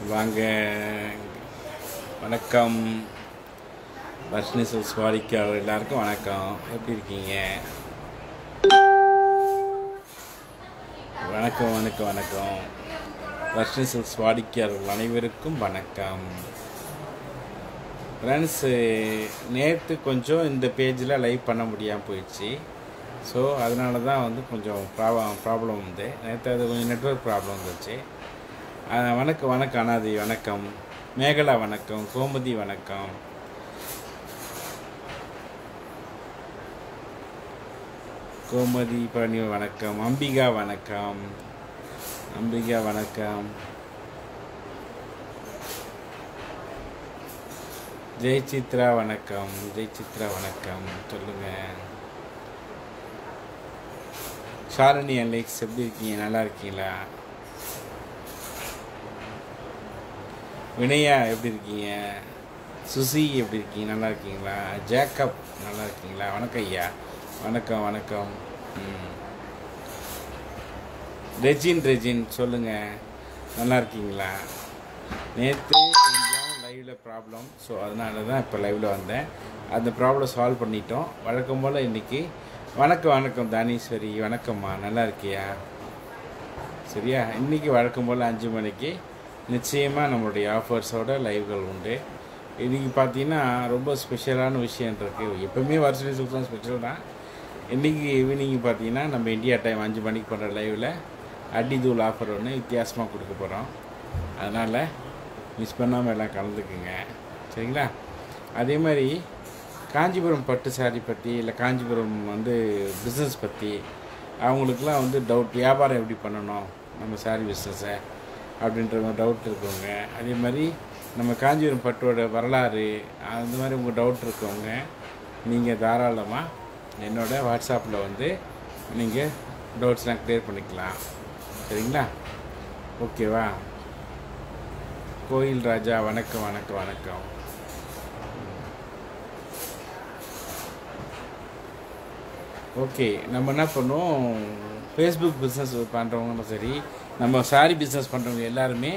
வாங்க வணக்கம் வர்ஷினி சில்ஸ் வாடிக்கையாளர் எல்லாருக்கும் வணக்கம் எப்படி இருக்கீங்க வணக்கம் வணக்கம் வணக்கம் வர்ஷினி சில்ஸ் வாடிக்கையாளர்கள் அனைவருக்கும் வணக்கம் ஃப்ரெண்ட்ஸு நேற்று கொஞ்சம் இந்த பேஜில் லைவ் பண்ண முடியாமல் போயிடுச்சு ஸோ அதனால தான் வந்து கொஞ்சம் ப்ராப்ளம் ப்ராப்ளம் வந்து நேற்று அது கொஞ்சம் நெட்ஒர்க் ப்ராப்ளம் வந்துச்சு அஹ் வணக்கம் வணக்கம் அனாதி வணக்கம் மேகலா வணக்கம் கோமதி வணக்கம் கோமதி பழனி வணக்கம் அம்பிகா வணக்கம் அம்பிகா வணக்கம் ஜெய் சித்ரா வணக்கம் ஜெய் சித்ரா வணக்கம் சொல்லுங்க ஷாலினி அலெக்ஸ் எப்படி இருக்கீங்க நல்லா இருக்கீங்களா வினயா எப்படி இருக்கீங்க சுசி எப்படி இருக்கீங்க நல்லா இருக்கீங்களா ஜேக்கப் நல்லா இருக்கீங்களா வணக்கம் ஐயா வணக்கம் வணக்கம் ம். ரெஜின் ரெஜின் சொல்லுங்க நல்லா இருக்கீங்களா நேற்று கொஞ்சம் லைவில் ப்ராப்ளம் ஸோ அதனால தான் இப்போ லைவில் வந்தேன் அந்த ப்ராப்ளம் சால்வ் பண்ணிட்டோம் வழக்கம் போல் இன்றைக்கி வணக்கம் வணக்கம் தானீஸ்வரி வணக்கம்மா நல்லா இருக்கியா சரியா இன்றைக்கி வழக்கம் போல் அஞ்சு மணிக்கு நிச்சயமாக நம்மளுடைய ஆஃபர்ஸோட லைவ்கள் உண்டு இன்றைக்கி பார்த்தீங்கன்னா ரொம்ப ஸ்பெஷலான விஷயம் இருக்குது எப்போவுமே வருஷம் சுத்தம் ஸ்பெஷல் தான் இன்றைக்கி ஈவினிங் பார்த்தீங்கன்னா நம்ம இந்தியா டைம் அஞ்சு மணிக்கு பண்ணுற லைவில் அடிதூள் ஆஃபர் ஒன்று வித்தியாசமாக கொடுக்க போகிறோம் அதனால் மிஸ் பண்ணாமல் எல்லாம் கலந்துக்குங்க சரிங்களா அதே மாதிரி காஞ்சிபுரம் பட்டு சாரி பற்றி இல்லை காஞ்சிபுரம் வந்து பிஸ்னஸ் பற்றி அவங்களுக்குலாம் வந்து டவுட் வியாபாரம் எப்படி பண்ணணும் நம்ம சாரி பிஸ்னஸை அப்படின்ற மாதிரி டவுட் இருக்கவங்க அதே மாதிரி நம்ம காஞ்சிபுரம் பட்டோட வரலாறு அந்த மாதிரி உங்கள் டவுட் இருக்கவங்க நீங்கள் தாராளமாக என்னோட வாட்ஸ்அப்பில் வந்து நீங்கள் டவுட்ஸ்லாம் க்ளியர் பண்ணிக்கலாம் சரிங்களா ஓகேவா கோயில் ராஜா வணக்கம் வணக்கம் வணக்கம் ஓகே நம்ம என்ன பண்ணோம் ஃபேஸ்புக் பிஸ்னஸ் பண்ணுறவங்களும் சரி நம்ம சாரி பிஸ்னஸ் பண்ணுறவங்க எல்லாருமே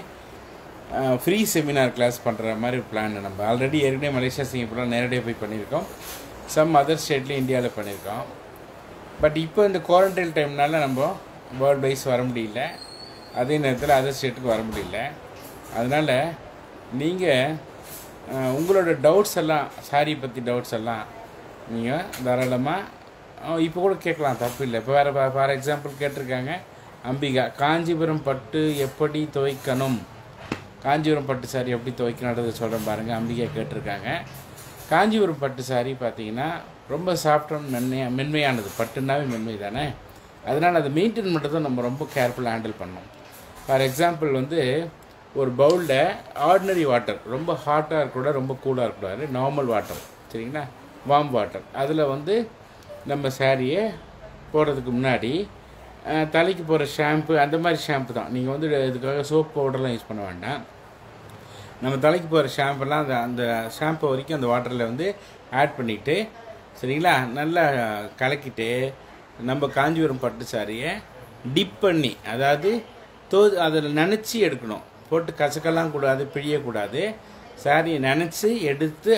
ஃப்ரீ செமினார் கிளாஸ் பண்ணுற மாதிரி பிளான் நம்ம ஆல்ரெடி ஏற்கனவே மலேசியா சிங்கப்பூர்லாம் நேரடியாக போய் பண்ணியிருக்கோம் சம் அதர் ஸ்டேட்லேயும் இந்தியாவில் பண்ணியிருக்கோம் பட் இப்போ இந்த குவாரண்டைன் டைம்னால நம்ம வேர்ல்டு வைஸ் வர முடியல அதே நேரத்தில் அதர் ஸ்டேட்டுக்கு வர முடியல அதனால் நீங்கள் உங்களோட டவுட்ஸ் எல்லாம் சாரி பற்றி டவுட்ஸ் எல்லாம் நீங்கள் தாராளமாக இப்போ கூட கேட்கலாம் தப்பு இல்லை இப்போ வேறு ஃபார் எக்ஸாம்பிள் கேட்டிருக்காங்க அம்பிகா காஞ்சிபுரம் பட்டு எப்படி துவைக்கணும் காஞ்சிபுரம் பட்டு சாரி எப்படி துவைக்கணுன்றது சொல்கிறேன் பாருங்கள் அம்பிகா கேட்டிருக்காங்க காஞ்சிபுரம் பட்டு சாரி பார்த்தீங்கன்னா ரொம்ப சாஃப்டான மென்மையாக மென்மையானது பட்டுனாவே மென்மை தானே அதனால் அதை மெயின்டைன் பண்ணுறதை நம்ம ரொம்ப கேர்ஃபுல்லாக ஹேண்டில் பண்ணணும் ஃபார் எக்ஸாம்பிள் வந்து ஒரு பவுலில் ஆர்டினரி வாட்டர் ரொம்ப ஹாட்டாக இருக்கக்கூடாது ரொம்ப கூலாக இருக்கக்கூடாது நார்மல் வாட்டர் சரிங்களா வார்ம் வாட்டர் அதில் வந்து நம்ம சாரியை போடுறதுக்கு முன்னாடி அஹ், தலைக்கு போகிற ஷாம்பு அந்த மாதிரி ஷாம்பு தான் நீங்கள் வந்து இதுக்காக சோப் பவுடர்லாம் யூஸ் பண்ண வேண்டாம் நம்ம தலைக்கு போகிற ஷாம்பெல்லாம் அந்த அந்த ஷாம்பு வரைக்கும் அந்த வாட்டரில் வந்து ஆட் பண்ணிவிட்டு சரிங்களா நல்லா கலக்கிட்டு நம்ம காஞ்சிபுரம் பட்டு சாரியை டிப் பண்ணி அதாவது தோ அதில் நனைச்சி எடுக்கணும் போட்டு கசக்கலாம் கூடாது பிழியக்கூடாது சாரியை நனைச்சி எடுத்து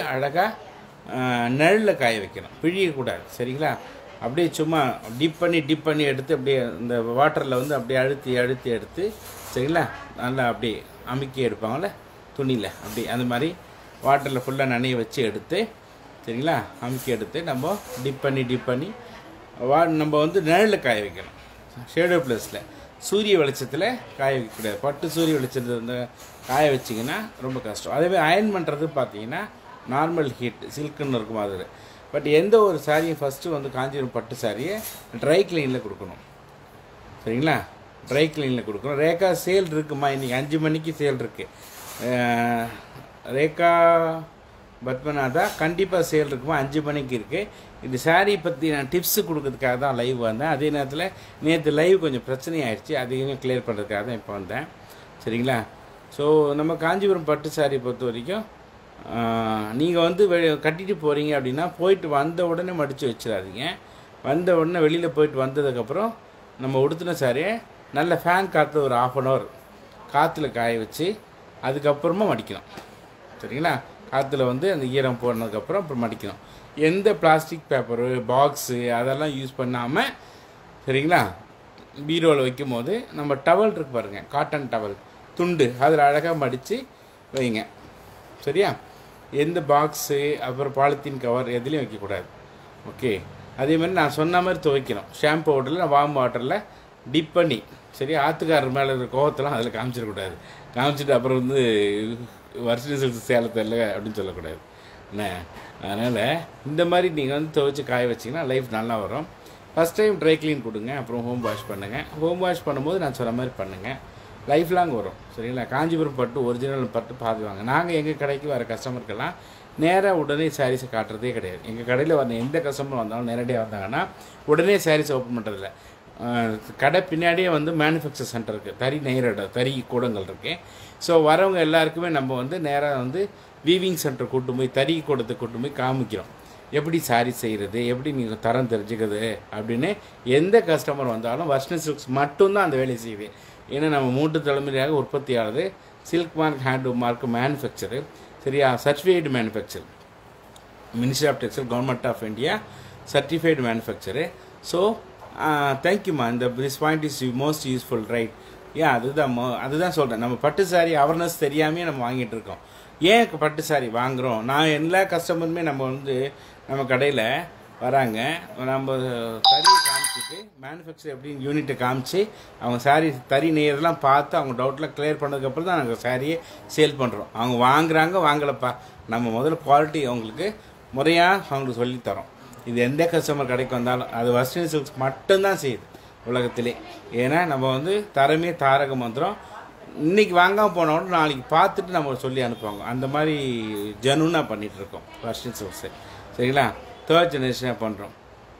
அழகாக நிழலில் காய வைக்கணும் பிழியக்கூடாது சரிங்களா அப்படியே சும்மா டிப் பண்ணி டிப் பண்ணி எடுத்து அப்படியே இந்த வாட்டரில் வந்து அப்படியே அழுத்தி அழுத்தி எடுத்து சரிங்களா நல்லா அப்படியே அமுக்கி எடுப்பாங்கள்ல துணியில் அப்படி அந்த மாதிரி வாட்டரில் ஃபுல்லாக நனைய வச்சு எடுத்து சரிங்களா அமுக்கி எடுத்து நம்ம டிப் பண்ணி டிப் பண்ணி வா நம்ம வந்து நிழலில் காய வைக்கணும் ஷேடோ ப்ளஸில் சூரிய வெளிச்சத்தில் காய வைக்கக்கூடாது பட்டு சூரிய வெளிச்சத்தில் வந்து காய வச்சிங்கன்னா ரொம்ப கஷ்டம் அதே மாதிரி அயன் பண்ணுறது பார்த்தீங்கன்னா நார்மல் ஹீட் சில்க்குன்னு இருக்கும் அது பட் எந்த ஒரு சாரியும் ஃபஸ்ட்டு வந்து காஞ்சிபுரம் பட்டு சாரியை ட்ரை கிளீனில் கொடுக்கணும் சரிங்களா ட்ரை கிளீனில் கொடுக்கணும் ரேகா சேல் இருக்குமா இன்றைக்கி அஞ்சு மணிக்கு சேல் இருக்குது ரேகா பத்மநாதா கண்டிப்பாக சேல் இருக்குமா அஞ்சு மணிக்கு இருக்குது இந்த saree பற்றி நான் டிப்ஸு கொடுக்கறதுக்காக தான் லைவ் வந்தேன் அதே நேரத்தில் நேற்று லைவ் கொஞ்சம் பிரச்சனை ஆயிடுச்சு அதையும் கிளியர் பண்ணுறதுக்காக தான் இப்போ வந்தேன் சரிங்களா ஸோ நம்ம காஞ்சிபுரம் பட்டு saree பொறுத்த வரைக்கும் நீங்கள் வந்து வெ கட்டிட்டு போகிறீங்க அப்படின்னா போயிட்டு வந்த உடனே மடித்து வச்சிடாதீங்க வந்த உடனே வெளியில் போயிட்டு வந்ததுக்கப்புறம் நம்ம உடுத்தின சாரியை நல்ல ஃபேன் காற்று ஒரு ஆஃப் அன் ஹவர் காற்றுல காய வச்சு அதுக்கப்புறமா மடிக்கணும் சரிங்களா காற்றுல வந்து அந்த ஈரம் போனதுக்கப்புறம் அப்புறம் மடிக்கணும் எந்த பிளாஸ்டிக் பேப்பரு பாக்ஸு அதெல்லாம் யூஸ் பண்ணாமல் சரிங்களா பீரோவில் வைக்கும் போது நம்ம டவல் இருக்கு பாருங்கள் காட்டன் டவல் துண்டு அதில் அழகாக மடித்து வைங்க சரியா எந்த பாக்ஸு அப்புறம் பாலித்தீன் கவர் எதுலேயும் வைக்கக்கூடாது ஓகே அதே மாதிரி நான் சொன்ன மாதிரி துவைக்கணும் ஷாம்பு பவுடரில் வார்ம் வாட்டரில் டிப் பண்ணி சரி ஆற்றுக்காரர் மேலே இருக்கிற கோவத்தெல்லாம் அதில் காமிச்சிடக்கூடாது காமிச்சிட்டு அப்புறம் வந்து வருஷம் சில்க் சேலத்தை இல்லை அப்படின்னு சொல்லக்கூடாது என்ன அதனால் இந்த மாதிரி நீங்கள் வந்து துவைச்சி காய வச்சிங்கன்னா லைஃப் நல்லா வரும் ஃபஸ்ட் டைம் ட்ரை க்ளீன் கொடுங்க அப்புறம் ஹோம் வாஷ் பண்ணுங்கள் ஹோம் வாஷ் பண்ணும்போது நான் சொன்ன மாதிரி பண்ணுங்கள் லைஃப் லாங் வரும் சரிங்களா காஞ்சிபுரம் பட்டு ஒரிஜினல் பட்டு பாதுவாங்க நாங்கள் எங்கள் கடைக்கு வர கஸ்டமருக்கெல்லாம் நேராக உடனே சாரீஸை காட்டுறதே கிடையாது எங்கள் கடையில் வர எந்த கஸ்டமர் வந்தாலும் நேரடியாக வந்தாங்கன்னா உடனே சாரீஸ் ஓப்பன் பண்ணுறதில்ல கடை பின்னாடியே வந்து மேனுஃபேக்சர் சென்டர் இருக்குது தறி நெய்கிற தறி கூடங்கள் இருக்குது ஸோ வரவங்க எல்லாருக்குமே நம்ம வந்து நேராக வந்து வீவிங் சென்டர் கூட்டு போய் தறி கூடத்தை கூட்டு போய் காமிக்கிறோம் எப்படி சாரி செய்கிறது எப்படி நீங்கள் தரம் தெரிஞ்சுக்கிறது அப்படின்னு எந்த கஸ்டமர் வந்தாலும் வர்ஷ்ண சில்க்ஸ் மட்டும்தான் அந்த வேலையை செய்யுது ஏன்னா நம்ம மூன்று தலைமுறையாக உற்பத்தியானது silk mark handloom mark manufacturer சரியா certified manufacturer ministry of textile government of India certified manufacturer so தேங்க்யூம்மா இந்த this point is most useful right ஏன் அதுதான் மோ அதுதான் சொல்கிறேன் நம்ம பட்டு சாரி அவர்னஸ் தெரியாமே நம்ம வாங்கிட்டு இருக்கோம் ஏன் பட்டு சாரி வாங்குகிறோம் நான் எல்லா கஸ்டமருமே நம்ம வந்து நம்ம கடையில் வராங்க நம்ம தறியை காமிச்சிட்டு மேனுஃபேக்சர் எப்படின்னு யூனிட்டை காமிச்சு அவங்க சாரி தறி நெய்யறதெல்லாம் பார்த்து அவங்க டவுட்லாம் கிளியர் பண்ணதுக்கப்புறம் தான் நாங்கள் சாரியை சேல் பண்ணுறோம் அவங்க வாங்குறாங்க வாங்கலப்பா நம்ம முதல்ல குவாலிட்டி அவங்களுக்கு முறையாக அவங்களுக்கு சொல்லித்தரோம் இது எந்த கஸ்டமர் கடைக்கு வந்தாலும் அது வஸ்டின் சில்க்ஸ் மட்டும்தான் செய்யுது உலகத்திலே ஏன்னா நம்ம வந்து தரமே தாரக மந்திரம் இன்னைக்கு வாங்காமல் போனோட நாளைக்கு பார்த்துட்டு நம்ம சொல்லி அனுப்புவாங்க அந்த மாதிரி ஜனுனாக பண்ணிகிட்டு இருக்கோம் வஸ்டின் சில்க்ஸு சரிங்களா தேர்ட் ஜெனரேஷனாக பண்ணுறோம்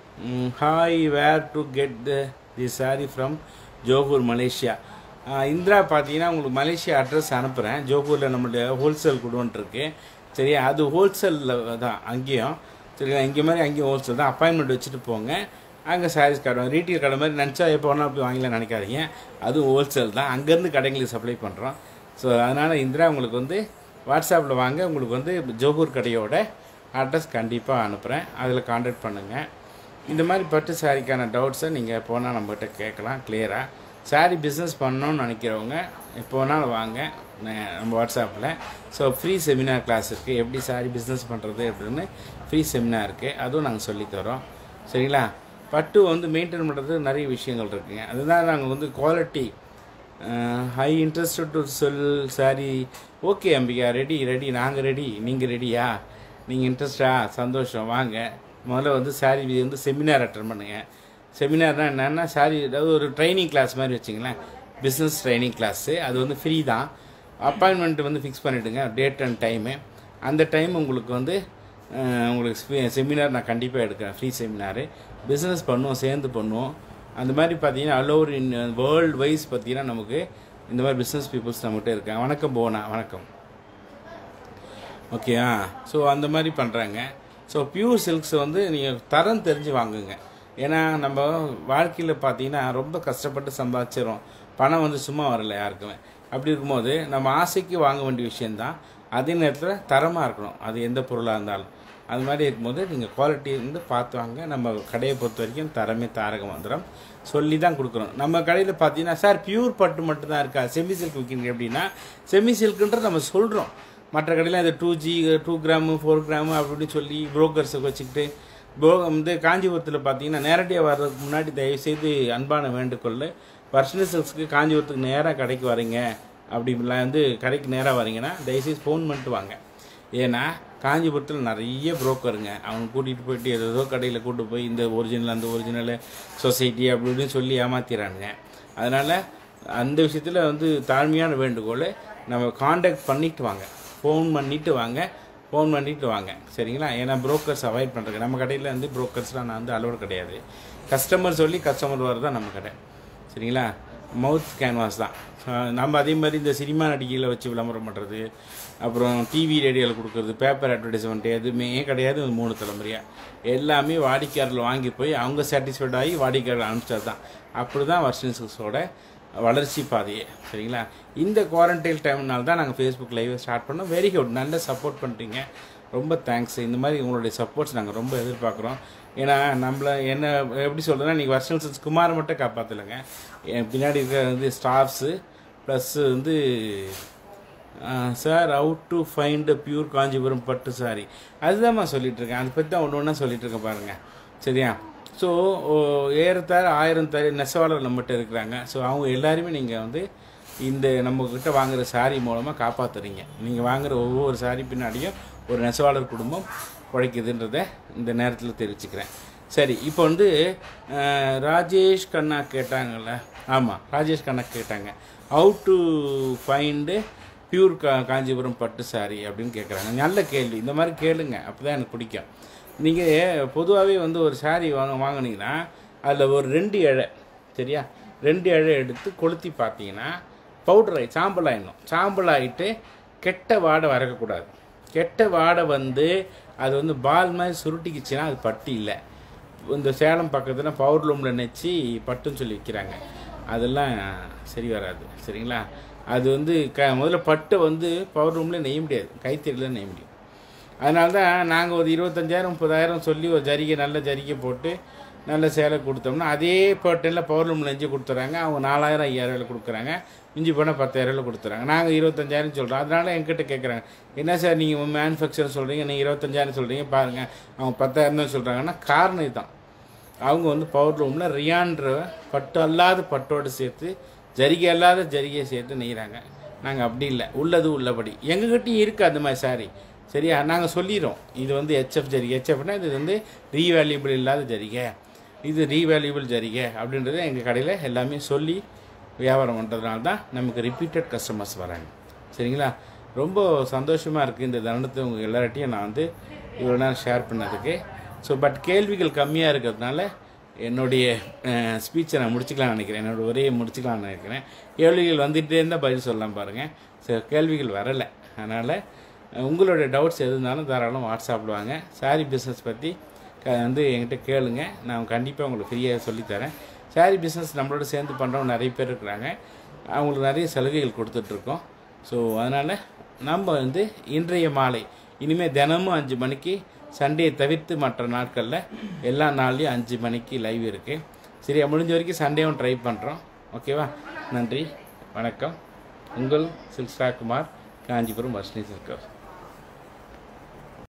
hi where to get the the sari from Johor Malaysia Indira பார்த்தீங்கன்னா உங்களுக்கு மலேசியா அட்ரஸ் அனுப்புகிறேன் ஜோகூரில் நம்மளுடைய ஹோல்சேல் குடோன் இருக்கு சரியா அது ஹோல்சேலில் தான் அங்கேயும் சரிங்களா இங்கே மாதிரி அங்கேயும் ஹோல்சேல் தான் அப்பாயின்மெண்ட் வச்சுட்டு போங்க அங்கே சாரீஸ் கடை ரீட்டெயில் கடை மாதிரி நினச்சா எப்போ வேணால் போய் வாங்கலாம் நினைக்காதீங்க அதுவும் ஹோல்சேல் தான் அங்கேருந்து கடைங்களுக்கு சப்ளை பண்ணுறோம் ஸோ அதனால் இந்திரா உங்களுக்கு வந்து வாட்ஸ்அப்பில் வாங்க உங்களுக்கு வந்து ஜோகூர் கடையோட அட்ரஸ் கண்டிப்பாக அனுப்புகிறேன் அதில் காண்டாக்ட் பண்ணுங்கள் இந்த மாதிரி பட்டு சாரிக்கான டவுட்ஸை நீங்கள் போனால் நம்மகிட்ட கேட்கலாம் கிளியராக சாரி பிஸ்னஸ் பண்ணணும்னு நினைக்கிறவங்க எப்போ வேணாலும் வாங்க ந- நம்ம வாட்ஸ்அப்பில் ஸோ ஃப்ரீ செமினார் கிளாஸ் இருக்குது எப்படி சாரி பிஸ்னஸ் பண்ணுறது அப்படின்னு ஃப்ரீ செமினார் இருக்குது அதுவும் நாங்கள் சொல்லித்தரோம் சரிங்களா பட்டு வந்து மெயின்டைன் பண்ணுறது நிறைய விஷயங்கள் இருக்குங்க அதுதான் நாங்கள் வந்து குவாலிட்டி ஹை இன்ட்ரெஸ்டட் டு சொல் sari okay Ambika ready ready நாங்கள் ரெடி நீங்கள் ரெடியா நீங்கள் இன்ட்ரெஸ்டா சந்தோஷம் வாங்க முதல்ல வந்து சாரி வந்து செமினார் அட்டன் பண்ணுங்க செமினார்னா என்னென்னா சாரி அதாவது ஒரு ட்ரைனிங் கிளாஸ் மாதிரி வச்சிங்களேன் பிஸ்னஸ் ட்ரைனிங் கிளாஸு அது வந்து ஃப்ரீ தான் அப்பாயின்மெண்ட் வந்து ஃபிக்ஸ் பண்ணிவிடுங்க டேட் அண்ட் டைமு அந்த டைம் உங்களுக்கு வந்து அஹ், உங்களுக்கு செமினார் நான் கண்டிப்பாக எடுக்கிறேன் ஃப்ரீ செமினாரு பிஸ்னஸ் பண்ணுவோம் சேர்ந்து பண்ணுவோம் அந்த மாதிரி பார்த்தீங்கன்னா all over in world wise பார்த்தீங்கன்னா நமக்கு இந்த மாதிரி பிஸ்னஸ் பீப்புள்ஸ் நம்மகிட்ட இருக்காங்க வணக்கம் போனா வணக்கம் ஓகேயா ஸோ அந்த மாதிரி பண்ணுறாங்க ஸோ பியூர் சில்க்ஸ் வந்து நீங்கள் தரம் தெரிஞ்சு வாங்குங்க ஏன்னா நம்ம வாழ்க்கையில் பார்த்தீங்கன்னா ரொம்ப கஷ்டப்பட்டு சம்பாதிச்சிடும் பணம் வந்து சும்மா வரல யாருக்குமே அப்படி இருக்கும்போது நம்ம ஆசைக்கு வாங்க வேண்டிய விஷயந்தான் அதே நேரத்தில் தரமாக இருக்கணும் அது எந்த பொருளாக இருந்தாலும் அது மாதிரி இருக்கும்போது நீங்கள் குவாலிட்டி வந்து பார்த்து வாங்க நம்ம கடையை பொறுத்த வரைக்கும் தரமே தாரக மந்திரம் சொல்லி தான் கொடுக்குறோம் நம்ம கடையில் பார்த்தீங்கன்னா சார் பியூர் பட்டு மட்டும் தான் இருக்கா செமி சில்க் விற்கிறீங்க அப்படின்னா செமி சில்க்குன்றது நம்ம சொல்கிறோம் மற்ற கடையில் அது two G two gram four gram அப்படின்னு சொல்லி புரோக்கர்ஸை வச்சுக்கிட்டு போ வந்து காஞ்சிபுரத்தில் பார்த்தீங்கன்னா நேரடியாக வர்றதுக்கு முன்னாடி தயவுசெய்து அன்பான வேண்டுகோள் வர்ஷன சில்க்ஸ்க்கு காஞ்சிபுரத்துக்கு நேராக கடைக்கு வரீங்க அப்படிலாம் வந்து கடைக்கு நேராக வரீங்கன்னா தயவுசெய்து ஃபோன் பண்ணிட்டு வாங்க ஏன்னா காஞ்சிபுரத்தில் நிறைய புரோக்கருங்க அவங்க கூட்டிகிட்டு போயிட்டு ஏதோ கடையில் கூட்டு போய் இந்த ஒரிஜினல் அந்த ஒரிஜினல் சொசைட்டி அப்படி இப்படின்னு சொல்லி ஏமாத்திடுறானுங்க அதனால் அந்த விஷயத்தில் வந்து தாழ்மையான வேண்டுகோள் நம்ம காண்டாக்ட் பண்ணிட்டு வாங்க ஃபோன் பண்ணிட்டு வாங்க ஃபோன் பண்ணிட்டு வாங்க சரிங்களா ஏன்னா புரோக்கர்ஸ் அவாய்ட் பண்ணுறது நம்ம கடையில் வந்து புரோக்கர்ஸ்லாம் நான் வந்து அலோடு கிடையாது கஸ்டமர் சொல்லி கஸ்டமர் வர்றது தான் நம்ம கடை சரிங்களா மவுத் கேன்வாஸ் தான் அஹ் நம்ம அதே மாதிரி இந்த சினிமா நடிகைகளை வச்சு விளம்பரம் பண்ணுறது அப்புறம் டிவி ரேடியோவில் கொடுக்குறது பேப்பர் அட்வர்டைஸ்மெண்ட் எதுவுமே கிடையாது இந்த மூணு தலைமுறையாக எல்லாமே வாடிக்கையாளர்கள் வாங்கி போய் அவங்க சாட்டிஸ்ஃபைட் ஆகி வாடிக்கையாளர் அனுப்பிச்சது தான் அப்படி தான் வர்ஷன் சிக்ஸோட வளர்ச்சி பாதையை சரிங்களா இந்த குவாரண்டைன் டைம்னால தான் நாங்கள் ஃபேஸ்புக் லைவ் ஸ்டார்ட் பண்ணோம் வெரி குட் நல்ல சப்போர்ட் பண்ணுறீங்க ரொம்ப தேங்க்ஸ் இந்த மாதிரி உங்களுடைய சப்போர்ட்ஸ் நாங்கள் ரொம்ப எதிர்பார்க்குறோம் ஏன்னா நம்மளை என்ன எப்படி சொல்கிறதுனா நீங்கள் வருஷம் சென்ஸ் குமாரை மட்டும் காப்பாற்றலைங்க என் பின்னாடி இருக்கிற வந்து ஸ்டாஃப்ஸு ப்ளஸ் வந்து sir out to find pure Kanchipuram பட்டு சாரி அதுதான்மா சொல்லிட்டு இருக்கேன் அதை பற்றி தான் ஒன்று ஒன்றா சொல்லிட்டு இருக்கேன் பாருங்கள் சரியா ஸோ ஏறத்தாழ ஆயிரம் த நெசவாளர் நம்மகிட்ட இருக்கிறாங்க ஸோ அவங்க எல்லாருமே நீங்கள் வந்து இந்த நம்மக்கிட்ட வாங்குற சாரி மூலமாக காப்பாற்றுறீங்க நீங்கள் வாங்குற ஒவ்வொரு சாரி பின்னாடியும் ஒரு நெசவாளர் குடும்பம் உழைக்குதுன்றத இந்த நேரத்தில் தெரிவிச்சுக்கிறேன் சரி இப்போ வந்து அஹ், ராஜேஷ் கண்ணா கேட்டாங்கல்ல ஆமாம் ராஜேஷ் கண்ணா கேட்டாங்க ஹவு டு ஃபைண்டு பியூர் கா காஞ்சிபுரம் பட்டு சாரி அப்படின்னு கேட்குறாங்க நல்ல கேள்வி இந்த மாதிரி கேளுங்க அப்போ தான் எனக்கு பிடிக்கும் நீங்கள் பொதுவாகவே வந்து ஒரு சாரி வாங்க வாங்குனீங்கன்னா அதில் ஒரு ரெண்டு இழை சரியா ரெண்டு இழை எடுத்து கொளுத்தி பார்த்தீங்கன்னா பவுடர் ஆகி சாம்பல் ஆயிடணும் சாம்பல் ஆகிட்டு கெட்ட வாடை வரக்கூடாது கெட்ட வாடை வந்து அது வந்து பால் மாதிரி சுருட்டிக்கிச்சுன்னா அது பட்டு இல்லை இந்த சேலம் பக்கத்தில் பவர் லூமில் நெச்சு பட்டுன்னு சொல்லி விற்கிறாங்க அதெல்லாம் சரி வராது சரிங்களா அது வந்து க முதல்ல பட்டை வந்து பவர் ரூமில் நெய்ய முடியாது கைத்தறியில் நெய்ய முடியும் அதனால தான் நாங்கள் ஒரு இருபத்தஞ்சாயிரம் முப்பதாயிரம் சொல்லி ஒரு ஜரிகை நல்ல ஜரிகை போட்டு நல்ல சேலை கொடுத்தோம்னா அதே பேட்டனில் பவர் ரூம் நெஞ்சு கொடுத்துறாங்க அவங்க நாலாயிரம் ஐயாயிரம் கொடுக்குறாங்க மிஞ்சி போனால் பத்தாயிரம் கொடுத்துறாங்க நாங்கள் இருபத்தஞ்சாயிரம் சொல்கிறோம் அதனால என்கிட்ட கேட்குறாங்க என்ன சார் நீங்கள் மேனுஃபேக்சர் சொல்கிறீங்க நீங்கள் இருபத்தஞ்சாயிரம் சொல்கிறீங்க பாருங்கள் அவங்க பத்தாயிரம் தான் சொல்கிறாங்கன்னா காரணம் இதுதான் அவங்க வந்து பவர் ரூமில் ரியான்ற பட்டு அல்லாத பட்டோடு சேர்த்து ஜரிகை அல்லாத ஜரிகையை சேர்த்து நெய்கிறாங்க நாங்கள் அப்படி இல்லை உள்ளது உள்ளபடி எங்ககிட்டயும் இருக்குது அந்த மாதிரி சாரி சரியா நாங்கள் சொல்லிடுறோம் இது வந்து ஹெச்எஃப் ஜரிகை ஹெச்எஃப்னா இது வந்து ரீவேல்யூபிள் இல்லாத ஜரிகை இது ரீவேல்யூபிள் ஜரிகை அப்படின்றத எங்கள் கடையில் எல்லாமே சொல்லி வியாபாரம் பண்ணுறதுனால தான் நமக்கு ரிப்பீட்டட் கஸ்டமர்ஸ் வராங்க சரிங்களா ரொம்ப சந்தோஷமாக இருக்குது இந்த தருணத்தை உங்கள் எல்லார்ட்டையும் நான் வந்து இவ்வளோ நேரம் ஷேர் பண்ணதுக்கு ஸோ பட் கேள்விகள் கம்மியாக இருக்கிறதுனால என்னுடைய ஸ்பீச்சை நான் முடிச்சுக்கலாம்னு நினைக்கிறேன் என்னோட உரையை முடிச்சுக்கலாம்னு நினைக்கிறேன் கேள்விகள் வந்துகிட்டே இருந்தால் பதில் சொல்லலாம் பாருங்கள் ஸோ கேள்விகள் வரலை அதனால் உங்களோட டவுட்ஸ் எது இருந்தாலும் தாராளம் வாட்ஸ்அப்பில் வாங்க சாரி பிஸ்னஸ் பற்றி க வந்து என்கிட்ட கேளுங்க நான் கண்டிப்பாக உங்களுக்கு ஃப்ரீயாக சொல்லித்தரேன் சாரி பிஸ்னஸ் நம்மளோட சேர்ந்து பண்ணுறவங்க நிறைய பேர் இருக்கிறாங்க அவங்களுக்கு நிறைய சலுகைகள் கொடுத்துட்ருக்கோம் ஸோ அதனால் நம்ம வந்து இன்றைய மாலை இனிமேல் தினமும் அஞ்சு மணிக்கு சண்டே தவிர்த்து மற்ற நாட்களில் எல்லா நாள்லேயும் அஞ்சு மணிக்கு லைவ் இருக்குது சரியா முடிஞ்ச வரைக்கும் சண்டேவும் ட்ரை பண்ணுறோம் ஓகேவா நன்றி வணக்கம் உங்கள் சில்க்ஸ்டா குமார் காஞ்சிபுரம் வர்ஷினி சில்கர்